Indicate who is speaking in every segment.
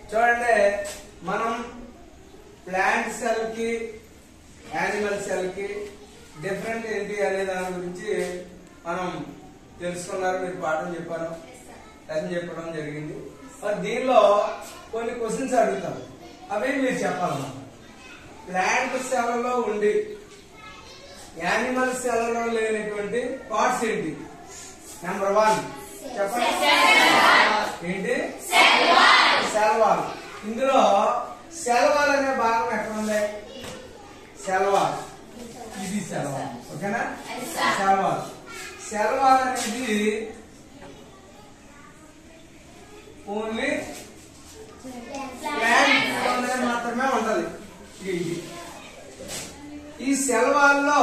Speaker 1: చూడండి మనం plant cell కి యానిమల్ సెల్ కి డిఫరెంట్ ఏంటి అనే దాని గురించి మనం తెలుసుకున్నారు మీరు పాఠం చెప్పాను లెసన్ చెప్పడం జరిగింది మరి దీనిలో కొన్ని క్వశ్చన్స్ అడుగుతాను అవి మీరు చెప్పాలన్నమాట ప్లాంట్ సెలలో ఉండి యానిమల్ సెలలో లేనటువంటి పార్ట్స్ ఏంటి నెంబర్ వన్ చెప్పండి ఏంటి సెల్ వాల్ ఇందులో సెల్ వాల్ అనే భాగం ఎక్కడ ఉంది సెల్ వాల్ ఇది సెల్ వాల్ ఓకేనా సెల్ వాల్ సెల్ వాల్ అనేది ఓన్లీ ప్లాంట్ లోనే మాత్రమే ఉంటది ఇది ఇది. ఈ సెల్ వాల్లో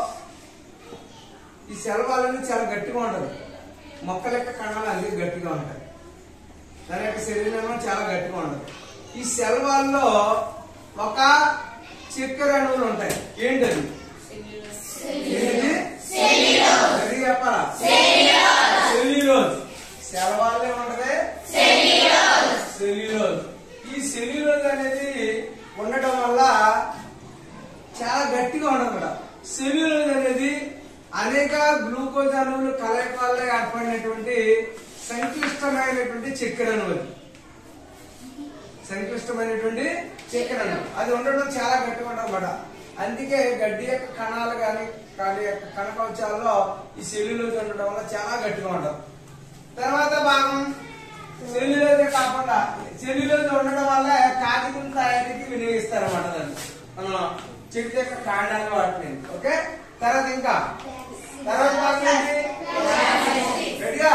Speaker 1: ఈ సెల్ వాల్ అనేది చాలా గట్టిగా ఉంటది మొక్కల యొక్క కణాలు అన్ని గట్టిగా ఉంటాయి దాని యొక్క శరీరం చాలా గట్టిగా ఉంటుంది ఈ సెల్ వాల్లో ఒక చక్కెర అణువులు ఉంటాయి ఏంటది ఏంటి అది చెప్పాలా సెల్యులోజ్ సెల్ వాల్ ఏముంటది సెల్యులోజ్ ఈ సెల్యులోజ్ అనేది ఉండటం వల్ల చాలా గట్టిగా ఉండదు కూడా సెల్యులోజ్ అనేది అనేక గ్లూకోజ్ అణువులు కలయిక వల్ల ఏర్పడినటువంటి సంక్లిష్టమైనటువంటి చక్కెర అణువు అది సంక్లిష్టమైనటువంటి చక్కెర అణువు అది ఉండడం చాలా గట్టిగా ఉండదు కూడా అందుకే గడ్డి యొక్క కణాలు కానీ కాడి యొక్క కణ కవచాల్లో ఈ సెల్యులోజ్ ఉండడం వల్ల చాలా గట్టిగా ఉండదు తర్వాత భాగం సెల్యులోజ్ కాకుండా సెల్యులోజ్ ఉండడం వల్ల కాగితం తయారీకి వినియోగిస్తారు అన్నమాట దాన్ని మనం చెట్టు యొక్క కాండాన్ని వాటిని ఓకే తర్వాత ఇంకా తర్వాత భాగం ఏంటి రెడీగా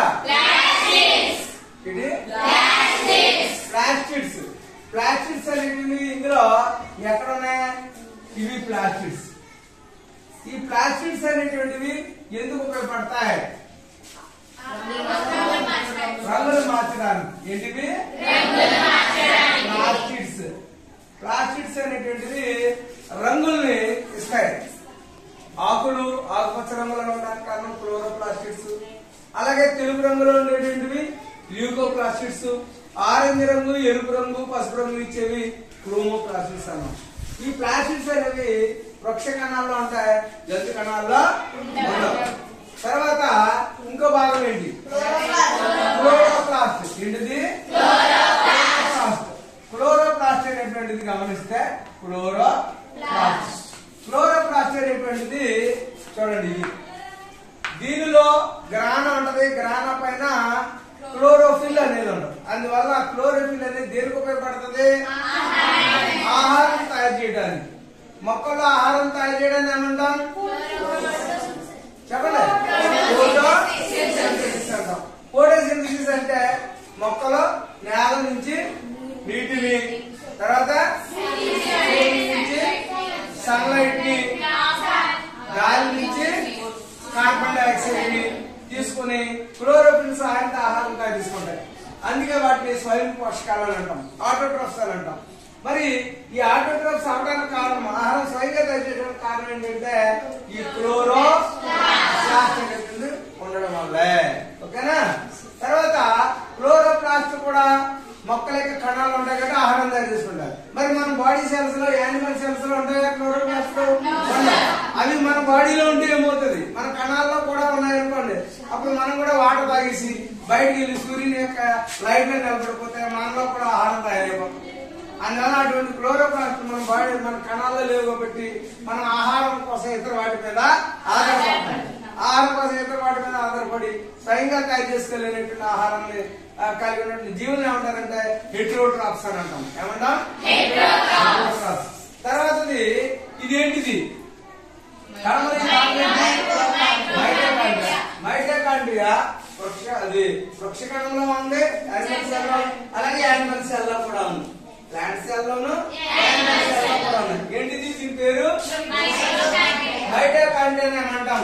Speaker 1: ఇది ప్లాస్టిడ్స్ ప్లాస్టిడ్స్ అనేటివి ఇందులో ఎక్కడ ఉన్నాయి ఇవి ప్లాస్టిడ్స్ ఈ ప్లాస్టిడ్స్ అనేటువంటివి ఎందుకు ఉపయోగపడతాయి రంగులు మార్చడానికి ఏంటివి ప్లాస్టిడ్స్ ప్లాస్టిడ్స్ అనేటువంటివి రంగుల్ని ఇస్తాయి ఆకులు ఆకుపచ్చ రంగులో ఉండడానికి కారణం క్లోరోప్లాస్టిడ్స్ అలాగే తెలుపు రంగులో ఉండేటువంటివి ల్యూకోప్లాస్టిడ్స్ ఆరెంజ్ రంగు ఎరుపు రంగు పసుపు రంగు ఇచ్చేవి క్రోమోప్లాస్టిడ్స్ అన్నాం ఈ ప్లాస్టిడ్స్ అనేవి వృక్ష కణాల్లో ఉంటాయి జంతు కణాల్లో ఉండవు తర్వాత ఇంకో భాగం ఏంటి క్లోరోప్లాస్ట్ ఏంటిది క్లోరోప్లాస్ట్ క్లోరోప్లాస్ట్ అనేటువంటిది గమనిస్తే క్లోరోప్లాస్ట్ క్లోరోప్లాస్ట్ అనేటువంటిది చూడండి ఇది దీనిలో గ్రాన ఉంటది గ్రాన పైన క్లోరోఫిల్ అనేది ఉండదు అందువల్ల క్లోరోఫిల్ అనేది దేనికి ఉపయోగపడుతుంది ఆహారం తయారు చేయడానికి మొక్కల్లో ఆహారం తయారు చేయడానికి ఏమంటాం చెప్పండి ఫోటోసింథసిస్ అంటాం ఫోటోసింథసిస్ అంటే మొక్కలు నేల నుంచి నీటిని తర్వాత సూర్యుడి నుంచి సన్లైట్ ని గాలి నుంచి కార్బన్ డైఆక్సైడ్ ని తీసుకుని క్లోరోఫిల్ సహాయంతో ఆహారం తయారు తీసుకుంటాయి అందుకే వాటిని స్వయం పోషకాలు అని అంటాం ఆటోట్రోఫ్స్ అని అంటాం మరి ఈ ఆటోట్రోఫ్స్ అవడానికి కారణం ఆహారం స్వయంగా తయారు చేయడానికి కారణం ఏంటంటే ఈ క్లోరో ప్లాస్ట్ అనేటువంటి ఉండడం వల్లే ఓకేనా తర్వాత క్లోరోప్లాస్ట్ కూడా మొక్కల యొక్క కణాలు ఉంటాయి కాబట్టి ఆహారం తయారు చేసుకుంటారు మరి మన బాడీ సెల్స్ లో యానిమల్ సెల్స్ లో ఉంటాయి క్లోరోప్లాస్ట్ అవి మన బాడీలో ఉంటే ఏమవుతుంది మన కణాల్లో కూడా ఉన్నాయనుకోండి అప్పుడు మనం కూడా వాటర్ తాగేసి బయటికి వెళ్ళి సూర్యుని యొక్క లైట్ లో నిలబడిపోతే మనలో కూడా ఆహారం తయారైపోతుంది అందువల్ల అటువంటి క్లోరోప్లాస్ట్ మన బాడీ మన కణాల్లో లేవు కాబట్టి మనం ఆహారం కోసం ఇతర వాటి మీద ఆధారపడతాం ఆహారం కోసం ఇతర వాటి మీద ఆధారపడి స్వయంగా తయారు చేసుకోలేనటువంటి ఆహారాన్ని ఆ, కలిగి ఉన్నటువంటి జీవులు ఏమంటారంటే హెట్రోట్రాప్స్ అని అంటాం ఏమంటాం Heterotrophs. తర్వాతది ఇదేంటిది కడమరి మైటోకాండ్రియా మైటోకాండ్రియా వృక్ష అది వృక్ష కణంలో ఉంది యానిమల్ సెల్ లో అలాగే యానిమల్ సెల్ లో కూడా ఉంది ప్లాంట్ సెల్ లోను యానిమల్ సెల్ లో కూడా ఉంది ఏంటిది దీని పేరు మైటోకాండ్రియా అని ఏమంటాం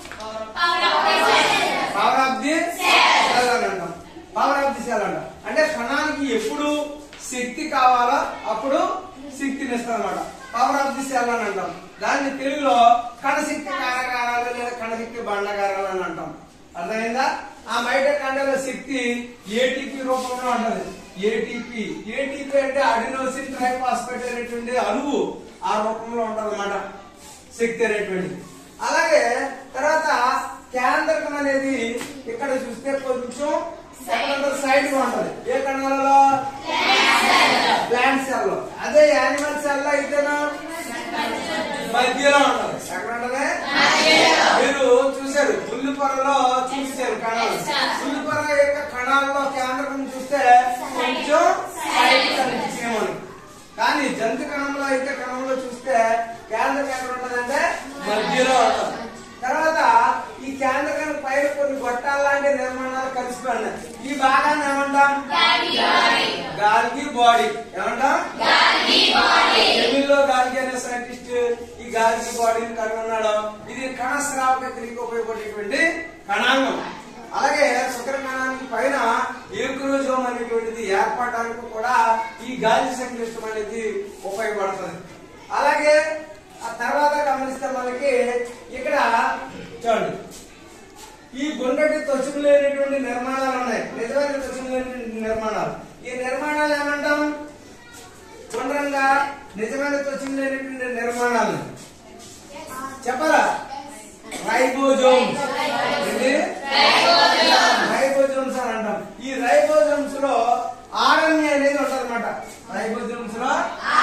Speaker 1: పవర్ ఆఫ్ ది సెల్ అని అంటాం పవర్ ఆఫ్ ది సెల్ అంటాం అంటే కణానికి ఎప్పుడు శక్తి కావాలో అప్పుడు శక్తిని ఇస్తాం అనమాట పవర్ ఆఫ్ ది సెల్ అని అంటాం దాన్ని తెలుగులో కణశక్తి కారకారాలు లేదా కణశక్తి బండకారాలు అని అంటాం అర్థమైందా ఆ మైటోకాండ్రియాల శక్తి ఏటీపీ రూపంలో ఉంటది ఏటీపీ ఏటీపీ అంటే అడినోసిన్ ట్రైఫాస్ఫేట్ అనేటువంటి అణువు ఆ రూపంలో ఉంటదన్నమాట శక్తి అనేటువంటిది అలాగే తర్వాత కేంద్రకం అనేది ఇక్కడ చూస్తే కొంచెం సైడ్ గా ఉంటది ఏ కణాలలో ప్లాంట్ సెల్ లో అదే యానిమల్ సెల్ లో అయితేనా మధ్యలో ఉంటది ఎక్కడ ఉంటది మీరు చూశారు పుల్లి పొరలో చూశారు కణాలు పుల్లి పొర యొక్క కణాలలో కేంద్రకం చూస్తే కొంచెం సైడ్ కనిపించేమో కానీ జంతు కణంలో అయితే కణంలో చూస్తే కేంద్రకం ఎక్కడ ఉంటదంటే మధ్యలో ఉంటది తర్వాత ఈ కేంద్రకం పైన కొన్ని గొట్టాల లాంటి నిర్మాణాలు కలిసిపోయినాయి ఈ భాగాన్ని ఏమంటాం గాల్గి బాడీ ఏమంటాం ఎమిల్లో గాల్గి అనే సైంటిస్ట్ ఈ గాల్గి బాడీని కనుగొన్నాడు ఇది కణ స్రావక క్రియకు ఉపయోగపడేటువంటి కణాంగం అలాగే శుక్ర కణానికి పైన ఏకురోజోమ్ అనేటువంటిది ఏర్పడడానికి కూడా ఈ గాలి సంక్లిష్టం అనేది ఉపయోగపడుతుంది అలాగే ఆ తర్వాత గమనిస్తే మనకి ఇక్కడ చూడండి ఈ గుండ్రటి త్వచము లేనటువంటి నిర్మాణాలు ఉన్నాయి నిజమైన త్వచము లేనటువంటి నిర్మాణాలు ఈ నిర్మాణాలు ఏమంటాం గుండ్రంగా నిజమైన త్వచము లేనటువంటి నిర్మాణాలు చెప్పరా రైబోజోమ్స్ ఏంటి రైబోజోమ్స్ అని అంటాం ఈ రైబోజోమ్స్ లో ఆర్ఎన్ఏ అనేది ఉంటది అనమాట రైబోజోమ్స్ లో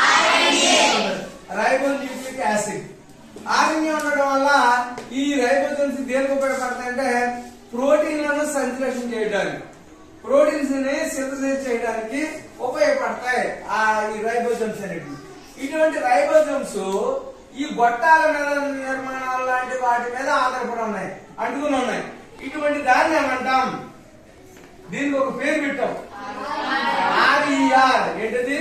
Speaker 1: రైబోన్యూక్లిక్ యాసిడ్ ఆర్ఎన్ఏ ఉండడం వల్ల ఈ రైబోజోమ్స్ దేనికి ఉపయోగపడతాయంటే ప్రోటీన్లను సంశ్లేషణ చేయడానికి ప్రోటీన్స్ ని సింథసైజ్ చేయడానికి ఉపయోగపడతాయి ఆ ఈ రైబోజోమ్స్ అనేవి ఇటువంటి రైబోజోమ్స్ ఈ గొట్టాల మీద నిర్మాణాలు లాంటి వాటి మీద ఆధారపడి ఉన్నాయి అంటుకుని ఉన్నాయి ఇటువంటి దాన్ని ఏమంటాం దీనికి ఒక పేరు పెట్టాం ఆర్ఈఆర్ ఏంటది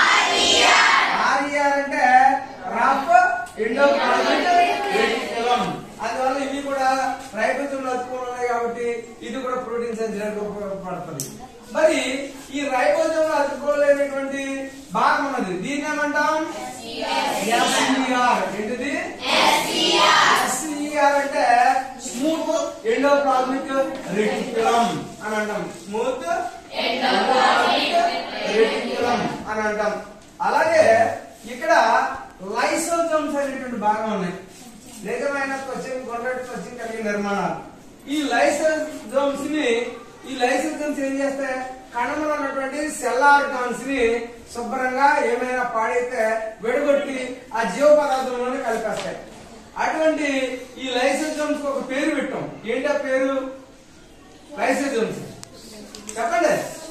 Speaker 1: ఆర్ఈఆర్ అంటే రఫ్ ఎండోప్లాస్మిక్ రెటిక్యులం అందువల్ల ఇవి కూడా రైబోజోమ్లు అతుకుని ఉన్నాయి కాబట్టి ఇది కూడా ప్రోటీన్ సంచడానికి ఉపయోగపడుతుంది మరి ఈ రైబోజోమ్లు అతుక్కోలేనటువంటి భాగం ఉన్నది దీన్ని ఏమంటాం ఎస్ఈఆర్ ఏంటిది ఎస్ఈఆర్ అంటే స్మూత్ ఎండోప్లాస్మిక్ రెటిక్యులం అని అంటాం స్మూత్ ఎండోప్లాస్మిక్ రెటిక్యులం అని అంటాం అలాగే ఇక్కడ లైసోజోమ్స్ అనేటువంటి భాగం ఉన్నాయి నిజమైన క్వశ్చన్ కొండటి క్వశ్చన్ కలిగిన నిర్మాణాలు ఈ లైసోజోమ్స్ ని ఈ లైసోజోమ్స్ ఏం చేస్తాయి కణంలో ఉన్నటువంటి సెల్ ఆర్గాన్స్ ని శుభ్రంగా ఏమైనా పాడైతే విడగొట్టి ఆ జీవ పదార్థంలోనే కలిపేస్తాయి అటువంటి ఈ లైసోజోమ్స్ ఒక పేరు పెట్టాం ఏంటి ఆ పేరు లైసోజోమ్స్ చెప్పండి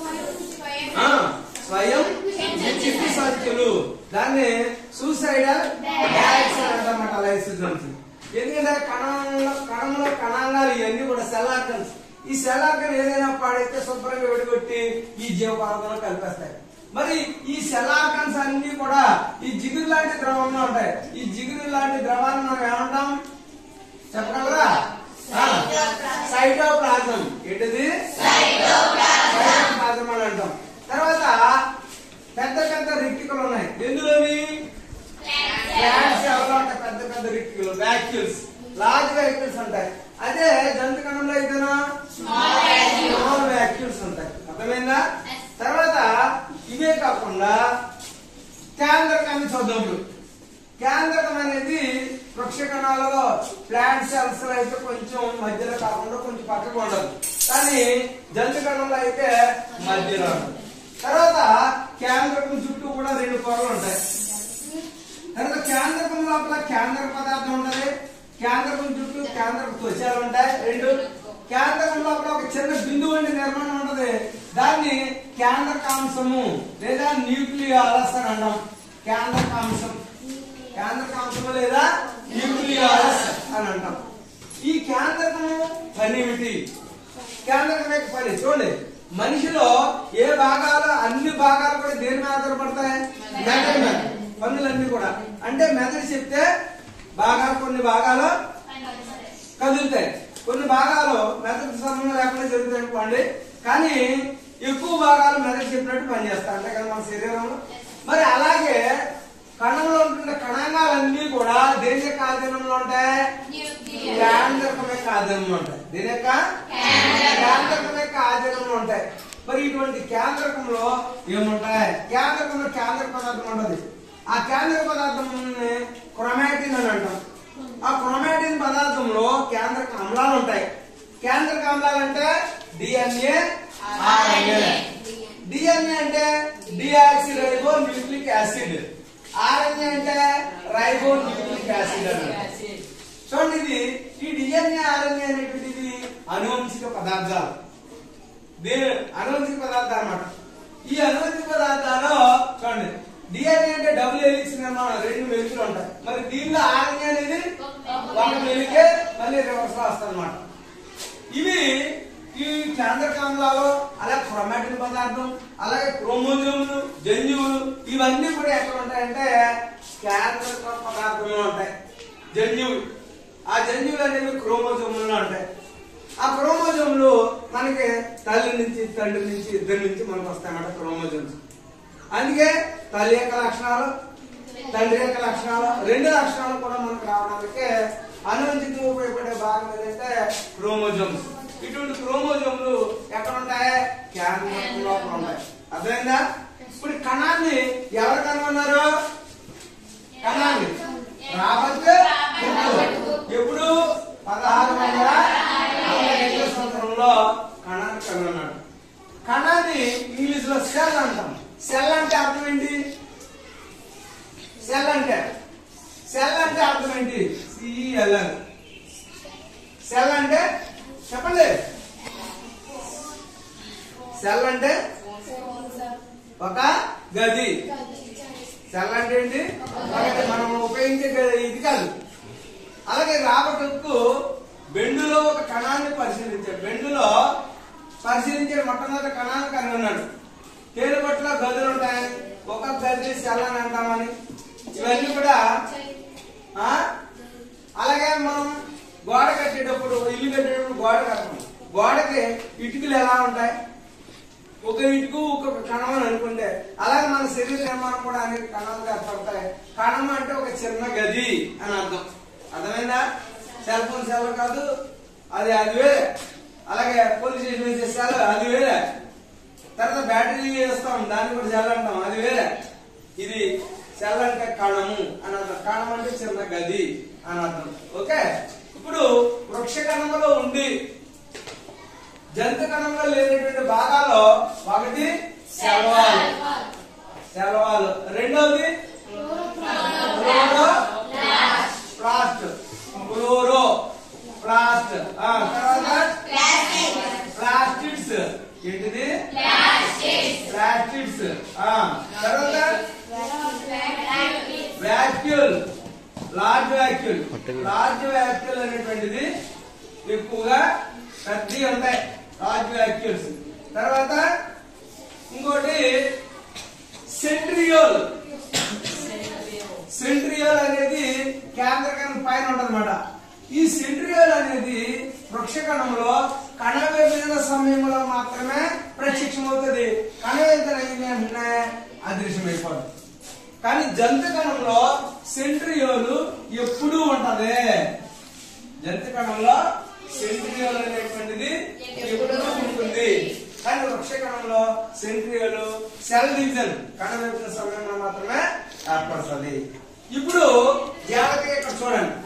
Speaker 1: ఆ, స్వయం చిత్తి సంఖ్యలు దాన్ని సూసైడల్ బ్యాగ్స్ అంటారన్నమాట లైసోజోమ్స్ ఎందుకంటే కణంలో కణంలో కణాంగాలు ఇవన్నీ కూడా సెల్ ఆర్గన్స్ ఈ సెల్ ఆర్గన్ ఏదైనా పాడైతే శుభ్రంగా విడగొట్టి ఈ జీవ పదార్థంలో కలిపేస్తాయి మరి ఈ సెల్ ఆర్గన్స్ అన్ని కూడా ఈ జిగురు లాంటి ద్రవంలో ఉంటాయి ఈ జిగురు లాంటి ద్రవాన్ని మనం ఏమంటాం చెప్పగలరా సైటోప్లాజం ఏంటిది సైటోప్లాజం అని అంటాం తర్వాత పెద్ద పెద్ద రిక్తికలు ఉన్నాయి ఎందులోని ప్లాంట్స్ ఎవరో ఉంటాయి పెద్ద పెద్ద రిక్తికలు వ్యాక్యూల్స్ లార్జ్ వ్యాక్యూల్స్ ఉంటాయి అదే జంతు కణంలో అయితేనా స్మాల్ వ్యాక్యూల్స్ ఉంటాయి అర్థమైందా తర్వాత ఇవే కాకుండా కేంద్రకాన్ని చూద్దాం ఇప్పుడు. కేంద్రకం అనేది వృక్ష కణాలలో ప్లాంట్ సెల్స్ లో అయితే కొంచెం మధ్యలో కాకుండా కొంచెం పక్కకు ఉండదు కానీ జంతు కణంలో అయితే మధ్యలో ఉంటుంది తర్వాత కేంద్రకం చుట్టూ కూడా రెండు పొరలు ఉంటాయి తర్వాత కేంద్రకం లోపల కేంద్ర పదార్థం ఉంటది కేంద్రకం చుట్టూ కేంద్రక త్వచాలు ఉంటాయి రెండు కేంద్రకం లోపల ఒక చిన్న బిందువు వంటి నిర్మాణం ఉంటది దాన్ని కేంద్రకాంశము లేదా న్యూక్లియాలస్ అని అంటాం కేంద్రకాంశం కేంద్రకాంశము లేదా న్యూక్లియాలస్ అని అంటాం ఈ కేంద్రకము పని ఏమిటి కేంద్రకం యొక్క పని చూడండి మనిషిలో ఏ భాగాలు అన్ని భాగాలు కూడా దేని మీద ఆధారపడతాయి మెదడు మీద పనులన్నీ కూడా అంటే మెదడు చెప్తే భాగాలు కొన్ని భాగాలు కదులుతాయి కొన్ని భాగాలు మెదడు సమయం లేకుండా జరుగుతాయి అనుకోండి కానీ ఎక్కువ భాగాలు మెదడు చెప్పినట్టు పనిచేస్తాయి అంతే కదా మన శరీరంలో మరి అలాగే కణంలో ఉంటున్న కణాంగాలన్నీ కూడా దేని యొక్క ఆధీనంలో ఉంటాయి కేంద్రకం యొక్క ఆధీనంలో ఉంటాయి దీని యొక్క కేంద్రకం యొక్క ఆధీనంలో ఉంటాయి మరి ఇటువంటి కేంద్రకంలో ఏముంటాయి కేంద్రకంలో కేంద్ర పదార్థం ఉండదు ఆ కేంద్ర పదార్థం క్రొమాటిన్ అని అంటాం ఆ క్రొమాటిన్ పదార్థంలో కేంద్రక అమ్లాలు ఉంటాయి కేంద్రక అమ్లాలు అంటే డిఎన్ఏ ఆర్ఎన్ఏ డిఎన్ఏ అంటే deoxyribonucleic acid RNA అంటే రైబో న్యూక్లిక్ యాసిడ్ అన్నమాట చూడండి ఇది ఈ డిఎన్ఏ ఆర్ఎన్ఏ అనేటువంటిది అనువంశిక పదార్థాలు దీని అనువంశిక పదార్థాలు అన్నమాట ఈ అనువంశిక పదార్థాలు చూడండి డిఎన్ఏ అంటే డబుల్ హెలిక్స్ నిర్మాణం రెండు మెలుకులు ఉంటాయి మరి దీనిలో ఆర్ఎన్ఏ అనేది ఒక మెలికే మళ్ళీ రివర్స్ లో వస్తుంది అనమాట ఇవి ఈ కేంద్రకాంగాలు అలాగే క్రొమాటిన్ పదార్థం అలాగే క్రోమోజోములు జన్యువులు ఇవన్నీ కూడా ఎక్కడ ఉంటాయంటే కేంద్ర పదార్థంలో ఉంటాయి జన్యువులు ఆ జన్యువులు అనేవి క్రోమోజోముల్లో ఉంటాయి ఆ క్రోమోజోములు మనకి తల్లి నుంచి తండ్రి నుంచి ఇద్దరి నుంచి మనకు వస్తాయన్నమాట క్రోమోజోమ్స్ అందుకే తల్లి యొక్క లక్షణాలు తండ్రి యొక్క లక్షణాలు రెండు లక్షణాలు కూడా మనకు రావడానికి అనువంశిక ఉపయోగపడే భాగం ఏదంటే క్రోమోజోమ్స్ ఇటువంటి క్రోమోజోములు ఎక్కడ ఉంటాయి క్యాన్సర్ లోపల ఉంటాయి అర్థమైందా ఇప్పుడు ఈ కణాన్ని ఎవరు కనుగొన్నారు కణాన్ని రాబర్ట్ హుక్. ఎప్పుడు పదహారు వందల నలభై ఐదో సంవత్సరంలో కణాన్ని కనుగొన్నాడు కణాన్ని ఇంగ్లీష్ లో సెల్ అంటాం సెల్ అంటే అర్థం ఏంటి సెల్ అంటే సెల్ అంటే అర్థం ఏంటి సిఎల్ఎల్ సెల్ అంటే చెప్పండి సెల్ అంటే ఒక గది సెల్ అంటే ఏంటి ఒక గది. మనం ఉపయోగించే గది ఇది కాదు అలాగే రాబర్ట్ హుక్ బెండులో ఒక కణాన్ని పరిశీలించాడు బెండులో పరిశీలించే మొట్టమొదటి కణాన్ని కనుగొన్నాడు తేలిపట్లో గదులు ఉంటాయని ఒక గది సెల్ అని అంటామని ఇవన్నీ కూడా ఆ అలాగే మనం గోడ కట్టేటప్పుడు ఇల్లు కట్టేటప్పుడు గోడ కడతాం గోడకి ఇటుకలు ఎలా ఉంటాయి ఒక ఇటుకు ఒక్కొక్క కణం అని అనుకుంటే అలాగే మన శరీర నిర్మాణం కూడా అనేక కణాలు ఏర్పడతాయి కణం అంటే ఒక చిన్న గది అని అర్థం అర్థమైందా సెల్ ఫోన్ సెల్ కాదు అది అది వేరే అలాగే పోలీస్ స్టేషన్ వేసే సెల్ అది వేరే తర్వాత బ్యాటరీ వేస్తాం దాన్ని కూడా సెల్ అంటాం అది వేరే ఇది సెల్ అంటే కణము అని అర్థం కణం అంటే చిన్న గది అని అర్థం ఓకే ఇప్పుడు వృక్ష కణంలో ఉండి జంతు కణంలో లేనటువంటి భాగాలు ఒకటి సెలవాలు సెలవాలు రెండవది క్లోరో ప్లాస్ట్ క్లోరో ప్లాస్ట్ ఆ, తర్వాత ప్లాస్టిడ్స్ ఏంటిది ప్లాస్టిడ్స్ ఆ, తర్వాత vacuole large vacuole large vacuole అనేటువంటిది ఎక్కువగా పెద్దవి ఉంటాయి లార్జ్ వ్యాక్యూల్స్ తర్వాత ఇంకోటి సెంట్రియోల్ సెంట్రియోల్ అనేది కేంద్రకణం పైన ఉంటదన్నమాట ఈ సెంట్రియోల్ అనేది వృక్షకణంలో కణ విభజన సమయంలో మాత్రమే ప్రత్యక్షమవుతుంది కణ విభజన అయిన వెంటనే అదృశ్యమైపోతుంది కానీ జంతు కణంలో సెంట్రియోలు ఎప్పుడూ ఉంటది జంతు కణంలో సెంట్రియోల్ అనేటువంటిది ఎప్పుడూ ఉంటుంది కానీ వృక్ష కణంలో సెంట్రియోలు సెల్ డివిజన్ కణ విభజన సమయంలో మాత్రమే ఏర్పడుతుంది ఇప్పుడు జాగ్రత్తగా ఇక్కడ చూడండి